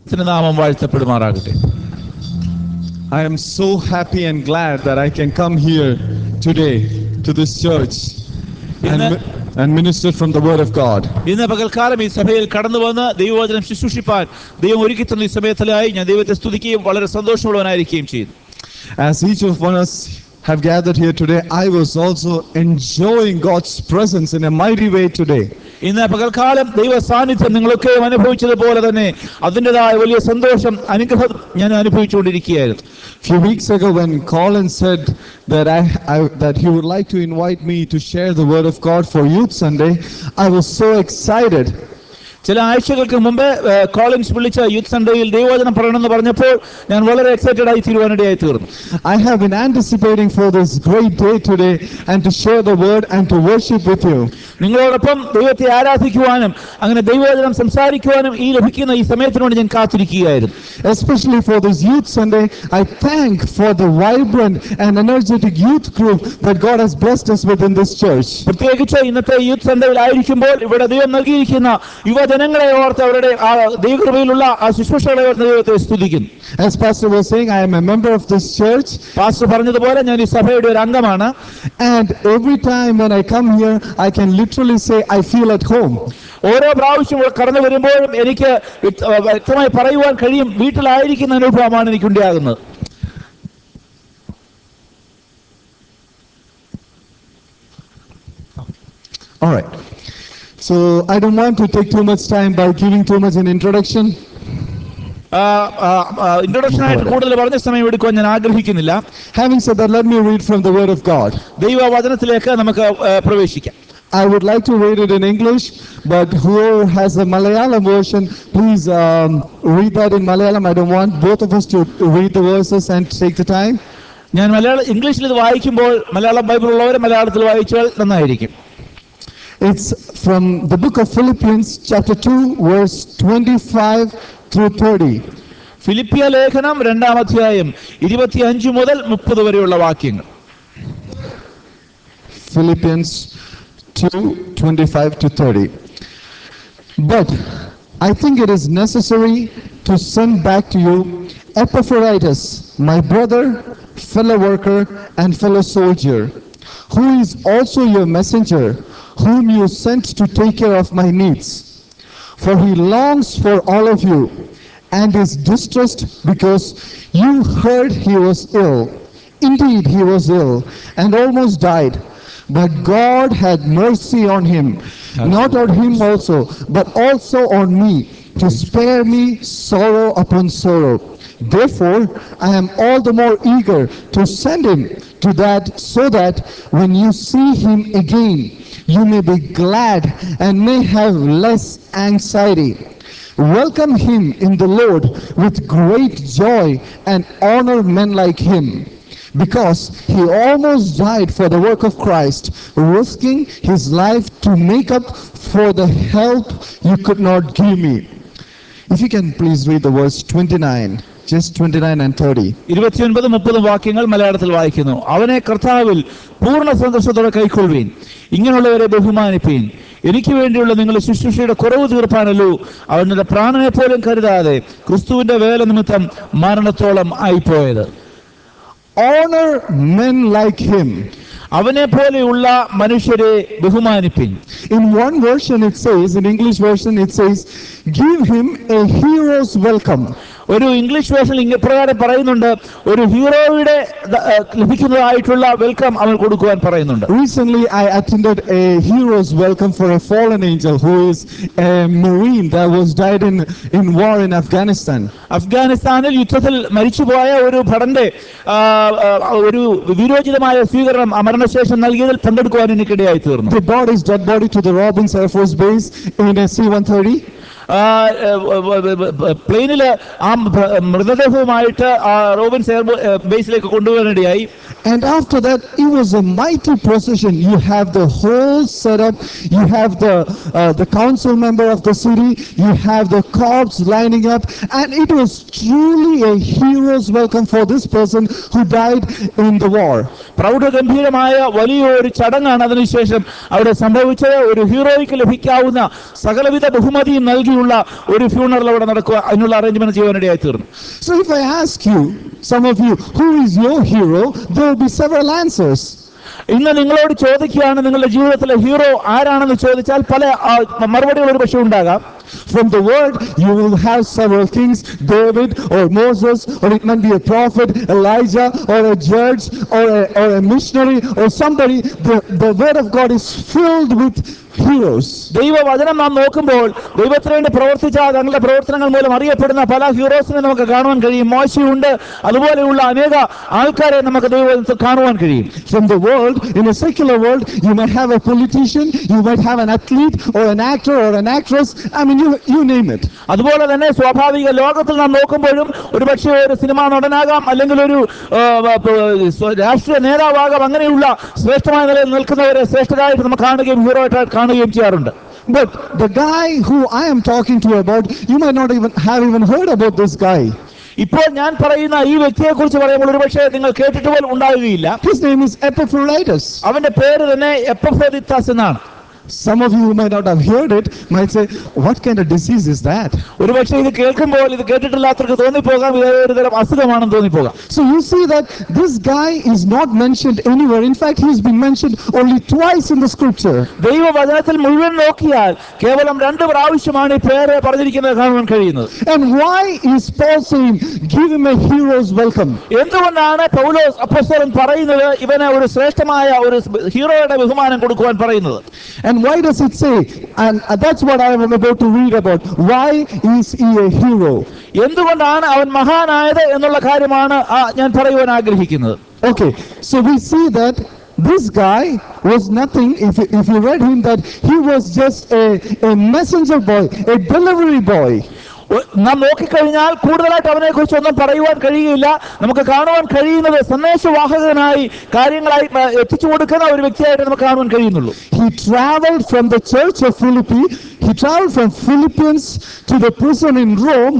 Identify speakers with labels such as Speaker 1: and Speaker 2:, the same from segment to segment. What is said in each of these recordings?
Speaker 1: ദൈവത്തിന്റെ നാമം വാഴ്ത്തപ്പെടുമാറാകട്ടെ
Speaker 2: I am so happy and glad that I can come here today to this church and,
Speaker 1: Amen.
Speaker 2: mi- and minister from the Word of God.
Speaker 1: ഇന്ന് പകൽക്കാലം ഈ സഭയിൽ കടന്നു വന്ന് ദൈവവചനം ശുശ്രൂഷിപ്പാൻ ദൈവം ഒരുക്കി തന്ന ഈ സമയത്തിലായി ഞാൻ ദൈവത്തെ സ്തുതിക്കുകയും വളരെ സന്തോഷമുള്ളവനായിരിക്കുകയും ചെയ്തു
Speaker 2: As each of us have gathered here today, I was also enjoying God's presence in a mighty way today.
Speaker 1: ഇന്ന് പകൽക്കാലം ദൈവ സാന്നിധ്യം നിങ്ങളൊക്കെ അനുഭവിച്ചതുപോലെ തന്നെ അതിൻ്റെതായ വലിയ സന്തോഷം അനുഗ്രഹം ഞാൻ അനുഭവിച്ചുകൊണ്ടിരിക്കുകയായിരുന്നു
Speaker 2: few weeks ago when Colin said that I, I that he would like to invite me to share the word of God for Youth Sunday, I was so excited.
Speaker 1: ചില ആഴ്ചകൾക്ക് മുമ്പ് ഏഹ്, കോളിൻസ് വിളിച്ച യൂത്ത് സൺഡേയിൽ ദൈവവചനം പറയണമെന്ന് പറഞ്ഞപ്പോൾ ഞാൻ വളരെ excited ആയി തീരുവാനിടയായി തീർന്നു
Speaker 2: I have been anticipating for this great day today and to share the word and to worship with you.
Speaker 1: നിങ്ങളോടൊപ്പം ദൈവത്തെ ആരാധിക്കുവാനും അങ്ങനെ ദൈവവചനം സംസാരിക്കുവാനും ഈ ലഭിക്കുന്ന ഈ സമയത്തിനോട് ഞാൻ കാത്തിരിക്കുകയായിരുന്നു
Speaker 2: Especially for this Youth Sunday, I thank for the vibrant and energetic youth group that God has blessed us with in this church.
Speaker 1: പ്രത്യേകിച്ച് ഇന്നത്തെ യൂത്ത് സൺഡേയിൽ ആയിരിക്കുമ്പോൾ ഇവിടെ ദൈവം നൽകിയിരിക്കുന്ന യുവജനങ്ങളെ ഓർത്ത് അവരുടെ ആ ദൈവകൃപയിലുള്ള ആ ശുശ്രൂഷകളെ ഓർത്ത് ദൈവത്തെ സ്തുതിക്കുന്നു
Speaker 2: As Pastor was saying, I am a member of this church,
Speaker 1: pastor പറഞ്ഞതുപോലെ ഞാൻ ഈ സഭയുടെ ഒരു അംഗമാണ്
Speaker 2: and every time when I come here, I can literally say I feel at home.
Speaker 1: ഓരോ പ്രാവശ്യം ഇവിടെ കടന്നു വരുമ്പോഴും എനിക്ക് വ്യക്ത- വ്യക്തമായി പറയുവാൻ കഴിയും വീട്ടിലായിരിക്കുന്ന അനുഭവമാണ് എനിക്കുണ്ടാകുന്നത്
Speaker 2: All right. So I don't want to take too much time by giving too much an introduction.
Speaker 1: Introduction ആയിട്ട് കൂടുതൽ പറഞ്ഞ സമയം എടുക്കുവാൻ ഞാൻ ആഗ്രഹിക്കുന്നില്ല
Speaker 2: Having said that, let me read from the Word of God.
Speaker 1: ദൈവവചനത്തിലേക്ക് നമുക്ക് ആ, പ്രവേശിക്കാം
Speaker 2: I would like to read it in English, but whoever has a Malayalam version, please um, read that in Malayalam. I don't want both of us to read the verses and take the time.
Speaker 1: ഞാൻ മലയാളം ഇംഗ്ലീഷിൽ ഇത് വായിക്കുമ്പോൾ Malayalam Bible ഉള്ളവർ മലയാളത്തിൽ വായിച്ചാൽ നന്നായിരിക്കും
Speaker 2: It's from the book of Philippians, chapter 2, verse 25 through 30.
Speaker 1: ഫിലിപ്പിയ ലേഖനം രണ്ടാം അധ്യായം ഇരുപത്തിയഞ്ച് മുതൽ മുപ്പത് വരെയുള്ള വാക്യങ്ങൾ
Speaker 2: Philippians 2 25 to 30. But I think it is necessary to send back to you Epaphroditus, my brother, fellow worker, and fellow soldier, who is also your messenger, whom you sent to take care of my needs. For he longs for all of you and is distressed because you heard he was ill. Indeed, he was ill and almost died. But God had mercy on him, not on him also, but also on me, to spare me sorrow upon sorrow. Therefore, I am all the more eager to send him to that, so that when you see him again, you may be glad and may have less anxiety. Welcome him in the Lord with great joy and honor men like him, because he almost died for the work of Christ, risking his life to make up for the help you could not give me. If you can please read the verse 29, just 29 and 30.
Speaker 1: ഇരുപത്തിയൊൻപത് മുപ്പത് വാക്യങ്ങൾ മലയാളത്തിൽ വായിക്കുന്നു അവനെ കർത്താവിൽ പൂർണ്ണ സന്തോഷത്തോടെ കൈക്കൊള്ളുവീൻ ഇങ്ങനെയുള്ളവരെ ബഹുമാനിപ്പീൻ എനിക്ക് വേണ്ടിയുള്ള നിങ്ങളുടെ ശുശ്രൂഷയുടെ കുറവ് തീർപ്പാനല്ലോ അവന്റെ പ്രാണനെ പോലും കരുതാതെ ക്രിസ്തുവിന്റെ വേല നിമിത്തം മരണത്തോളം ആയിപ്പോയത്
Speaker 2: Honor men like him.
Speaker 1: അവനെ പോലെയുള്ള മനുഷ്യരെ ബഹുമാനിപ്പിൻ
Speaker 2: In one version it says, in English version it says, give him a hero's welcome.
Speaker 1: ഒരു ഇംഗ്ലീഷ് വേർഷനിൽ ഇപ്രകാരം പറയുന്നുണ്ട് ഒരു ഹീറോയുടെ ദ- ഏഹ് ലഭിക്കുന്നതായിട്ടുള്ള വെൽക്കം അവൻ കൊടുക്കുവാൻ പറയുന്നുണ്ട്
Speaker 2: Recently, I attended a hero's welcome for a fallen angel who is a Marine that was died in, in war in Afghanistan.
Speaker 1: അഫ്ഗാനിസ്ഥാനിൽ യുദ്ധത്തിൽ മരിച്ചുപോയ ഒരു ഭടന്റെ ആ, ആ, ഒരു വിരോചിതമായ സ്വീകരണം ആ മരണശേഷം നൽകിയതിൽ പങ്കെടുക്കുവാൻ എനിക്കിടയായി തീർന്നു
Speaker 2: They brought his dead body to the Robbins Air Force Base in a C-130.
Speaker 1: പ്ലെയിനിൽ ആ ഭ- മൃതദേഹവുമായിട്ട് ആ റോബിൻസ് എയർ ബേസിലേക്ക് കൊണ്ടുപോകാനിടയായി
Speaker 2: And after that, it was a mighty procession. You have the whole setup. You have the uh, the council member of the city. You have the corps lining up, and it was truly a hero's welcome for this person who died in the war.
Speaker 1: പ്രൗഢഗംഭീരമായ വലിയൊരു ചടങ്ങാണ് അതിനുശേഷം അവിടെ സംഭവിച്ചത് ഒരു ഹീറോയ്ക്ക് ലഭിക്കാവുന്ന സകലവിധ ബഹുമതിയും നൽകി ശുശ്രൂഷയുള്ള ഒരു ഫ്യൂണറൽ അവിടെ നടക്കുക അതിനുള്ള അറേഞ്ച്മെന്റ് ചെയ്യാനിടയായി തീർന്നു
Speaker 2: So if I ask you, some of you, who is your hero, there will be several answers.
Speaker 1: ഇന്ന് നിങ്ങളോട് ചോദിക്കുകയാണ് നിങ്ങളുടെ ജീവിതത്തിലെ ഹീറോ ആരാണെന്ന് ചോദിച്ചാൽ പല ആ, മറുപടികൾ ഒരു പക്ഷേ ഉണ്ടാകാം
Speaker 2: From the word, you will have several kings, David or Moses, or it might be a prophet, Elijah, or a judge, or a, or a missionary, or somebody. The, the word of God is filled with heroes.
Speaker 1: ദൈവവചനം നാം നോക്കുമ്പോൾ ദൈവത്തിന് വേണ്ടി പ്രവർത്തിച്ച തങ്ങളുടെ പ്രവർത്തനങ്ങൾ മൂലം അറിയപ്പെടുന്ന പല ഹീറോസിനെ നമുക്ക് കാണുവാൻ കഴിയും മോശയുണ്ട് അതുപോലെയുള്ള അനേക ആൾക്കാരെ നമുക്ക് ദൈവത്തിൽ കാണുവാൻ കഴിയും
Speaker 2: From the world, in a secular world, you might have a politician, you might have an athlete, or an actor, or an actress. I mean, you, you name it.
Speaker 1: അതുപോലെ തന്നെ സ്വാഭാവിക ലോകത്തിൽ നാം നോക്കുമ്പോഴും ഒരു പക്ഷേ ഒരു സിനിമാ നടനാകാം അല്ലെങ്കിൽ ഒരു ആ, ആ, സ്വ- രാഷ്ട്രീയ നേതാവാകാം അങ്ങനെയുള്ള ശ്രേഷ്ഠമായ നിലയിൽ നിൽക്കുന്നവരെ ശ്രേഷ്ഠരായിട്ട് നമുക്ക് കാണുകയും ഹീറോ ആയിട്ട് കാണുകയും ചെയ്യാറുണ്ട്
Speaker 2: But the guy who I am talking to about, you might not even have even heard about this guy.
Speaker 1: ഇപ്പോൾ ഞാൻ പറയുന്ന ഈ വ്യക്തിയെ കുറിച്ച് പറയുമ്പോൾ ഒരു പക്ഷേ നിങ്ങൾ കേട്ടിട്ട് പോലും ഉണ്ടാകുകയില്ല
Speaker 2: His name is Epaphroditus.
Speaker 1: അവന്റെ പേര് തന്നെ എപ്പഫ്രോദിത്താസ് എന്നാണ്
Speaker 2: Some of you who might not have heard it might say, What kind of disease is that?
Speaker 1: ഒരു പക്ഷേ ഇത് കേൾക്കുമ്പോൾ ഇത് കേട്ടിട്ടില്ലാത്തവർക്ക് തോന്നിപ്പോകാം ഇത് ഒരു തരം അസുഖമാണെന്ന് തോന്നിപ്പോകാം
Speaker 2: So you see that this guy is not mentioned anywhere. In fact, he's been mentioned only twice in the scripture.
Speaker 1: ദൈവവചനത്തിൽ മുഴുവൻ നോക്കിയാൽ കേവലം രണ്ട് പ്രാവശ്യമാണ് ഈ പേര് പറഞ്ഞിരിക്കുന്നത് കാണുവാൻ കഴിയുന്നത്
Speaker 2: And why is Paul saying, Give him a hero's welcome?
Speaker 1: എന്തുകൊണ്ടാണ് പൗലോസ് അപ്പോസ്തലൻ പറയുന്നത് ഇവന് ഒരു ശ്രേഷ്ഠമായ ഒരു ഹീറോയുടെ ബഹുമാനം കൊടുക്കുവാൻ പറയുന്നത്
Speaker 2: And why does it say? And uh, that's what I am about to read about. Why is he a hero?
Speaker 1: എന്തുകൊണ്ടാണ് അവൻ മഹാനായത് എന്നുള്ള കാര്യമാണ് ആ ഞാൻ പറയുവാൻ ആഗ്രഹിക്കുന്നത്
Speaker 2: Okay, so we see that this guy was nothing. If, if you read him, that he was just a, a messenger boy, a delivery boy.
Speaker 1: ഒ- നാം നോക്കിക്കഴിഞ്ഞാൽ കൂടുതലായിട്ട് അവനെ കുറിച്ച് ഒന്നും പറയുവാൻ കഴിയില്ല നമുക്ക് കാണുവാൻ കഴിയുന്നത് സന്ദേശവാഹകനായി കാര്യങ്ങളായി ആ, എത്തിച്ചു കൊടുക്കുന്ന ഒരു വ്യക്തിയായിട്ട് നമുക്ക് കാണുവാൻ കഴിയുന്നുള്ളൂ
Speaker 2: He traveled from the church of Philippi, he traveled from Philippians to the prison in Rome,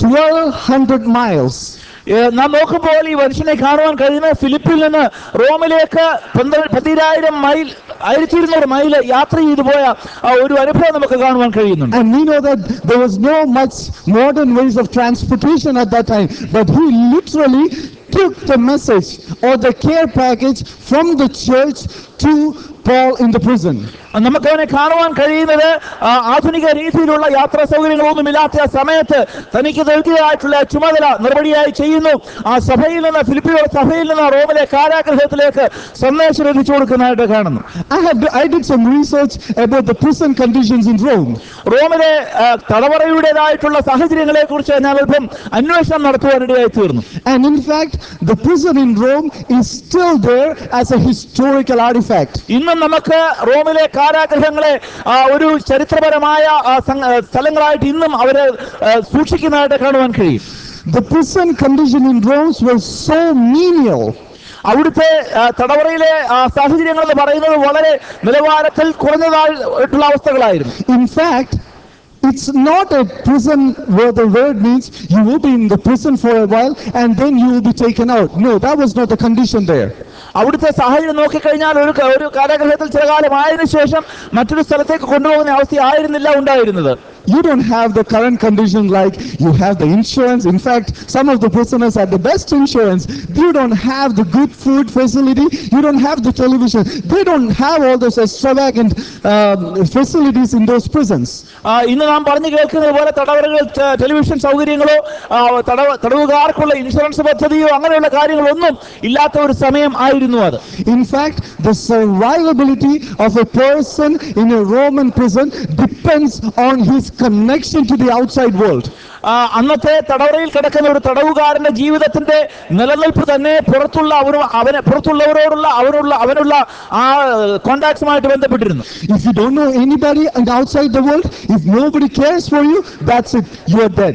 Speaker 2: 1200 miles.
Speaker 1: ഏ, നാം നോക്കുമ്പോൾ ഈ മനുഷ്യനെ കാണുവാൻ കഴിയുന്ന ഫിലിപ്പിൽ നിന്ന് റോമിലേക്ക് പന്ത്ര- പതിനായിരം മൈൽ ആയിരത്തി ഇരുന്നൂറ് മൈൽ യാത്ര ചെയ്തു പോയ ആ ഒരു അനുഭവം നമുക്ക് കാണുവാൻ കഴിയുന്നുണ്ട്
Speaker 2: And we know that there was no much modern ways of transportation at that time, but he literally took the message or the care package from the church to Paul in the prison.
Speaker 1: നമുക്ക് അവനെ കാണുവാൻ കഴിയുന്നത് ആ, ആധുനിക രീതിയിലുള്ള യാത്രാ സൗകര്യങ്ങളൊന്നും ഇല്ലാത്ത ആ സമയത്ത് തനിക്ക് നൽകിയതായിട്ടുള്ള ചുമതല നിർവടിയായി ചെയ്യുന്നു ആ സഭയിൽ നിന്ന് ഫിലിപ്പിയോ സഭയിൽ നിന്ന് റോമിലെ കാരാഗ്രഹത്തിലേക്ക് സന്ദേശം എത്തിച്ചു കൊടുക്കുന്നതായിട്ട് കാണുന്നു
Speaker 2: I have I did some research about the prison conditions in Rome.
Speaker 1: റോമിലെ ആ, തടവറയുടേതായിട്ടുള്ള സാഹചര്യങ്ങളെ കുറിച്ച് ഞാൻ അല്പം അന്വേഷണം നടത്തുവാനിടയായി തീർന്നു
Speaker 2: And in fact, the prison in Rome is still there as a historical artifact.
Speaker 1: ഇന്നും നമുക്ക് റോമിലെ കാരാഗ്രഹങ്ങളെ ആ, ഒരു ചരിത്രപരമായ ആ, സം- ആ, സ്ഥലങ്ങളായിട്ട് ഇന്നും അവര് ആ, സൂക്ഷിക്കുന്നതായിട്ട് കാണുവാൻ കഴിയും
Speaker 2: The prison condition in Rome was so menial.
Speaker 1: അവിടുത്തെ ആ, തടവറയിലെ ആ, സാഹചര്യങ്ങൾ എന്ന് പറയുന്നത് വളരെ നിലവാരത്തിൽ കുറഞ്ഞതായിട്ടുള്ള അവസ്ഥകളായിരുന്നു
Speaker 2: In fact, it's not a prison where the word means you will be in the prison for a while and then you will be taken out. No, that was not the condition there.
Speaker 1: അവിടുത്തെ സാഹചര്യം നോക്കിക്കഴിഞ്ഞാൽ ഒരു ക- ഒരു കാരാഗ്രഹത്തിൽ ചില കാലം ആയതിനു ശേഷം മറ്റൊരു സ്ഥലത്തേക്ക് കൊണ്ടുപോകുന്ന അവസ്ഥയായിരുന്നില്ല ഉണ്ടായിരുന്നത്
Speaker 2: You don't have the current condition like you have the insurance. In fact, some of the prisoners had the best insurance. You don't have the good food facility. You don't have the television. They don't have all those extravagant um, facilities in those prisons.
Speaker 1: ആ, ഇന്ന് നാം പറഞ്ഞു കേൾക്കുന്നത് പോലെ തടവറകൾ ടെ- television സൗകര്യങ്ങളോ ആ, തടവ തടവുകാർക്കുള്ള insurance പദ്ധതിയോ അങ്ങനെയുള്ള കാര്യങ്ങളൊന്നും ഇല്ലാത്ത ഒരു സമയം ആയിരുന്നു അത്
Speaker 2: In fact, the survivability of a person in a Roman prison depends on his connection to the outside world.
Speaker 1: ആ, അന്നത്തെ തടവറയിൽ കിടക്കുന്ന ഒരു തടവുകാരന്റെ ജീവിതത്തിന്റെ നിലനിൽപ്പ് തന്നെ പുറത്തുള്ള അവർ അവന് പുറത്തുള്ളവരോടുള്ള അവനുള്ള അവനുള്ള ആ കോണ്ടാക്ട്സുമായിട്ട് ബന്ധപ്പെട്ടിരുന്നു
Speaker 2: If you don't know anybody and outside the world, if nobody cares for you, that's it. You are dead.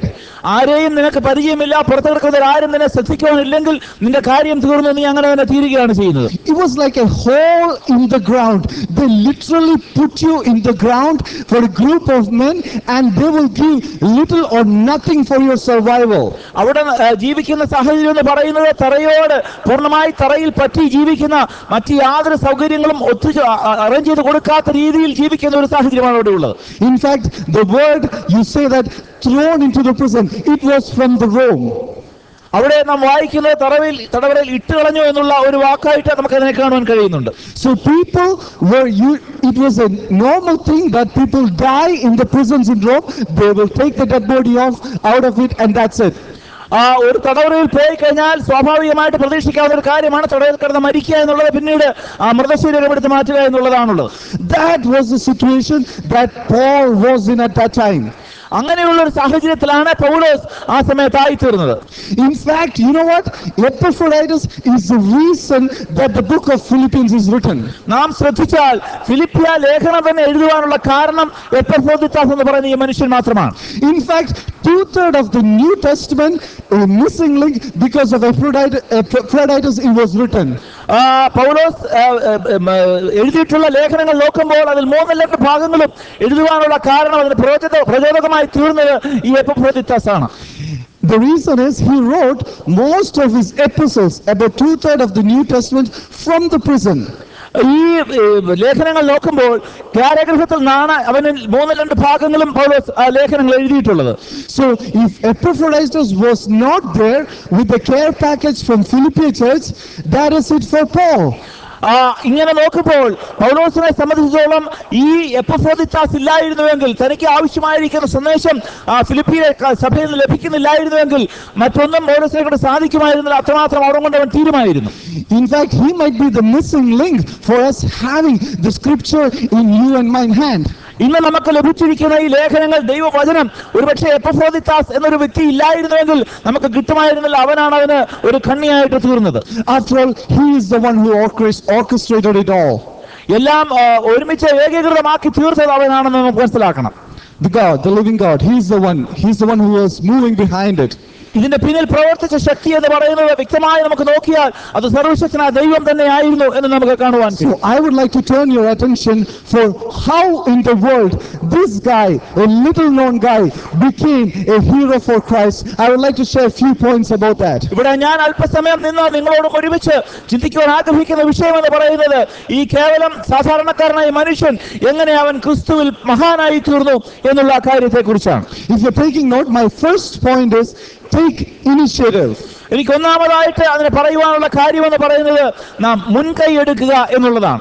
Speaker 1: ആരെയും നിനക്ക് പരിചയമില്ല പുറത്തു കിടക്കുന്നവർ ആരും നിന്നെ ശ്രദ്ധിക്കുവാനില്ലെങ്കിൽ നിന്റെ കാര്യം തീർന്നു നീ അങ്ങനെ തന്നെ തീരുകയാണ് ചെയ്യുന്നത്
Speaker 2: It was like a hole in the ground. They literally put you in the ground for a group of men and they will give little or nothing for your survival.
Speaker 1: അവിടെ ആ, ജീവിക്കുന്ന സാഹചര്യം എന്ന് പറയുന്നത് തറയോട് പൂർണ്ണമായി തറയിൽ പറ്റി ജീവിക്കുന്ന മറ്റ് യാതൊരു സൗകര്യങ്ങളും ഒത്തു അറേഞ്ച് ചെയ്ത് കൊടുക്കാത്ത രീതിയിൽ ജീവിക്കുന്ന ഒരു സാഹചര്യമാണ് അവിടെ ഉള്ളത്
Speaker 2: In fact, the word you say that thrown into the prison, it was from the Rome.
Speaker 1: അവിടെ നാം വായിക്കുന്നത് തടവിൽ തടവരയിൽ ഇട്ട് കളഞ്ഞു എന്നുള്ള ഒരു വാക്കായിട്ട് നമുക്ക് അതിനെ കാണുവാൻ കഴിയുന്നുണ്ട്
Speaker 2: So people were you it was a normal thing that people die in the prisons in Rome. They will take the dead body off out of it and that's it.
Speaker 1: ആ ഒരു തടവറയിൽ പോയി കഴിഞ്ഞാൽ സ്വാഭാവികമായിട്ട് പ്രതീക്ഷിക്കാവുന്ന ഒരു കാര്യമാണ് തടവിൽ കിടന്ന് മരിക്കുക എന്നുള്ളത് പിന്നീട് ആ മൃതശരീരം എടുത്ത് മാറ്റുക എന്നുള്ളതാണുള്ളത്
Speaker 2: That was the situation that Paul was in at that time.
Speaker 1: അങ്ങനെയുള്ള ഒരു സാഹചര്യത്തിലാണ് പൗലോസ് ആ സമയത്തായി തീർന്നത്
Speaker 2: In fact, you know what? Epaphroditus is the reason that the book of Philippians is written.
Speaker 1: നാം ശ്രദ്ധിച്ചാൽ ഫിലിപ്പിയ ലേഖനം തന്നെ എഴുതുവാനുള്ള കാരണം എപ്പഫ്രോദിത്താസ് എന്ന് പറയുന്ന ഈ മനുഷ്യൻ മാത്രമാണ്
Speaker 2: In fact, two thirds of the New Testament, a missing link because of Epaphroditus, Epaphroditus it was written.
Speaker 1: ആ, പൗലോസ് ആ, ആ, ഉം, ആ, എഴുതിയിട്ടുള്ള ലേഖനങ്ങൾ നോക്കുമ്പോൾ അതിൽ മൂന്നിൽ രണ്ട് ഭാഗങ്ങളും എഴുതുവാനുള്ള കാരണം അതിന് പ്രചോദക പ്രചോദകമായി തീർന്നത് ഈ എപ്പഫ്രോദിത്താസ് ആണ്
Speaker 2: The reason is he wrote most of his epistles, about two thirds of the New Testament, from the prison.
Speaker 1: ഈ ഏ, ലേഖനങ്ങൾ നോക്കുമ്പോൾ കാരാഗ്രഹത്തിൽ നിന്നാണ് അവന് മൂന്ന് രണ്ട് ഭാഗങ്ങളും പൗലോസ് ആ ലേഖനങ്ങൾ എഴുതിയിട്ടുള്ളത്
Speaker 2: So if Epaphroditus was not there with the care package from Philippi church, that is it for Paul.
Speaker 1: ആ ഇങ്ങനെ നോക്കുമ്പോൾ പൗലോസിനെ സംബന്ധിച്ചിടത്തോളം ഈ എപ്പഫ്രോദിത്താസ് ഇല്ലായിരുന്നുവെങ്കിൽ തനിക്ക് ആവശ്യമായിരിക്കുന്ന സന്ദേശം ആ ഫിലിപ്പിയിലെ ക- സഭയിൽ നിന്ന് ലഭിക്കുന്നില്ലായിരുന്നുവെങ്കിൽ മറ്റൊന്നും പൗലോസിനെ കൊണ്ട് സാധിക്കുമായിരുന്നില്ല അത്രമാത്രം അവിടെ കൊണ്ട് അവൻ തീരുമായിരുന്നു
Speaker 2: In fact, he might be the missing link for us having the scripture in you and mine hand.
Speaker 1: ഇന്ന് നമുക്ക് ലഭിച്ചിരിക്കുന്ന ഈ ലേഖനങ്ങൾ ദൈവവചനം ഒരുപക്ഷെ എപ്പഫ്രോദിത്താസ് എന്നൊരു വ്യക്തി ഇല്ലായിരുന്നുവെങ്കിൽ നമുക്ക് കിട്ടുമായിരുന്നില്ല അവനാണ് അവന് ഒരു കണ്ണിയായിട്ട് തീർന്നത്
Speaker 2: After all, he is the one who orchest- orchestrated it all.
Speaker 1: എല്ലാം ആ, ഒരുമിച്ച് ഏകീകൃതമാക്കി തീർത്തത് അവനാണെന്ന് നമുക്ക് മനസ്സിലാക്കണം
Speaker 2: The God, the living God, he is the one. He's the one who was moving behind it.
Speaker 1: ഇതിന്റെ പിന്നിൽ പ്രവർത്തിച്ച ശക്തി എന്ന് പറയുന്നത് വ്യക്തമായി നമുക്ക് നോക്കിയാൽ അത് സർവശക്തനായ ദൈവം തന്നെയായിരുന്നു എന്ന് നമുക്ക് കാണുവാൻ കഴിയും
Speaker 2: So I would like to turn your attention for how in the world this guy, a little known guy, became a hero for Christ. I would like to share a few points about that.
Speaker 1: ഇവിടെ ഞാൻ അല്പസമയം നിന്ന് നിങ്ങളോട് ഒരുമിച്ച് ചിന്തിക്കുവാൻ ആഗ്രഹിക്കുന്ന വിഷയം എന്ന് പറയുന്നത് ഈ കേവലം സാധാരണക്കാരനായ മനുഷ്യൻ എങ്ങനെ അവൻ ക്രിസ്തുവിൽ മഹാനായി തീർന്നു എന്നുള്ള കാര്യത്തെ കുറിച്ചാണ്
Speaker 2: If you're taking note, my first point is take initiative.
Speaker 1: എനിക്ക് ഒന്നാമതായിട്ട് അതിന് പറയുവാനുള്ള കാര്യം എന്ന് പറയുന്നത് നാം മുൻകൈ എടുക്കുക എന്നുള്ളതാണ്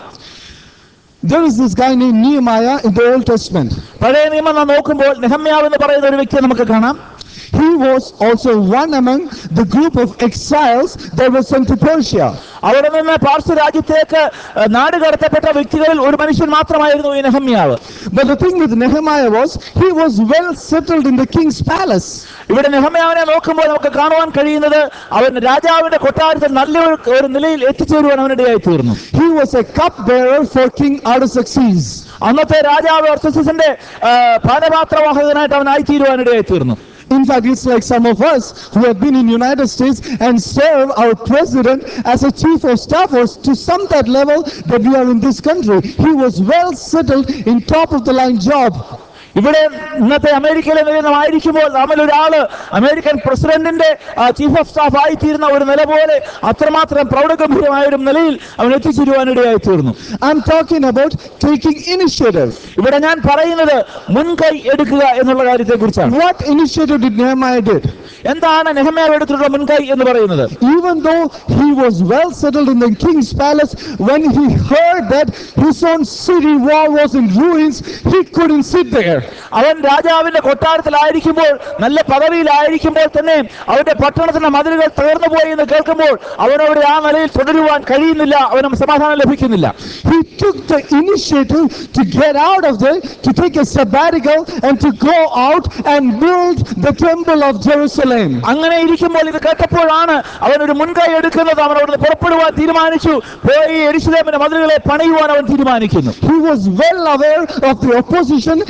Speaker 2: There is this guy named Nehemiah in the Old Testament.
Speaker 1: പഴയ നിയമം നാം നോക്കുമ്പോൾ നെഹമ്യാവ് എന്ന് പറയുന്ന ഒരു വ്യക്തിയെ നമുക്ക് കാണാം
Speaker 2: He was also one among the group of exiles that were sent to Persia.
Speaker 1: അവിടെ നിന്ന് പാർശ്വ രാജ്യത്തേക്ക് ഏഹ്, നാട് കടത്തപ്പെട്ട വ്യക്തികളിൽ ഒരു മനുഷ്യൻ മാത്രമായിരുന്നു ഈ നെഹമ്യാവ്
Speaker 2: But the thing with Nehemiah was he was well settled in the king's palace.
Speaker 1: ഇവിടെ നെഹമ്യാവിനെ നോക്കുമ്പോൾ നമുക്ക് കാണുവാൻ കഴിയുന്നത് അവൻ രാജാവിന്റെ കൊട്ടാരത്തിൽ നല്ല ഒരു- ഒരു നിലയിൽ എത്തിച്ചേരുവാൻ അവനിടയായി തീർന്നു
Speaker 2: He was a cupbearer for King Artaxerxes.
Speaker 1: അന്നത്തെ രാജാവ് അർത്തസിന്റെ പാനപാത്രവാഹകനായിട്ട് അവനായി തീരുവാനിടയായി തീർന്നു
Speaker 2: In fact, it's like some of us who have been in United States and serve our president as a chief of staff or to some that level that we are in this country. He was well settled in top of the line job.
Speaker 1: ഇവിടെ ഇന്നത്തെ അമേരിക്കയിലെ നിലയിൽ നാം ആയിരിക്കുമ്പോൾ നമ്മിൽ ഒരാള് American പ്രസിഡന്റിന്റെ chief of staff ആയിത്തീരുന്ന ഒരു നില പോലെ അത്രമാത്രം പ്രൗഢഗംഭീരമായ ഒരു നിലയിൽ അവൻ എത്തിച്ചേരുവാനിടയായി തീർന്നു
Speaker 2: I'm talking about taking initiative.
Speaker 1: ഇവിടെ ഞാൻ പറയുന്നത് മുൻകൈ എടുക്കുക എന്നുള്ള കാര്യത്തെ കുറിച്ചാണ്
Speaker 2: What initiative did Nehemiah did?
Speaker 1: എന്താണ് നെഹമ്യാവ് എടുത്തിട്ടുള്ള മുൻകൈ എന്ന് പറയുന്നത്
Speaker 2: Even though he was well settled in the king's palace, when he heard that his own city wall was in ruins, he couldn't sit there.
Speaker 1: അവൻ രാജാവിന്റെ കൊട്ടാരത്തിലായിരിക്കുമ്പോൾ നല്ല പദവിയിലായിരിക്കുമ്പോൾ തന്നെ അവന്റെ പട്ടണത്തിന്റെ മതിലുകൾ തകർന്നു പോയി എന്ന് കേൾക്കുമ്പോൾ അവനവിടെ ആ നിലയിൽ തുടരുവാൻ കഴിയുന്നില്ല അവനും സമാധാനം ലഭിക്കുന്നില്ല
Speaker 2: He took the initiative to get out of there, to take a sabbatical, and to go out and build the temple of Jerusalem.
Speaker 1: അങ്ങനെ ഇരിക്കുമ്പോൾ ഇത് കേട്ടപ്പോഴാണ് അവൻ ഒരു മുൻകൈ എടുക്കുന്നത് അവൻ അവിടുന്ന് പുറപ്പെടുവാൻ തീരുമാനിച്ചു പോയി എരിശിലേമിന്റെ മതിലുകളെ പണിയുവാൻ അവൻ തീരുമാനിക്കുന്നു
Speaker 2: He was well aware of the opposition and the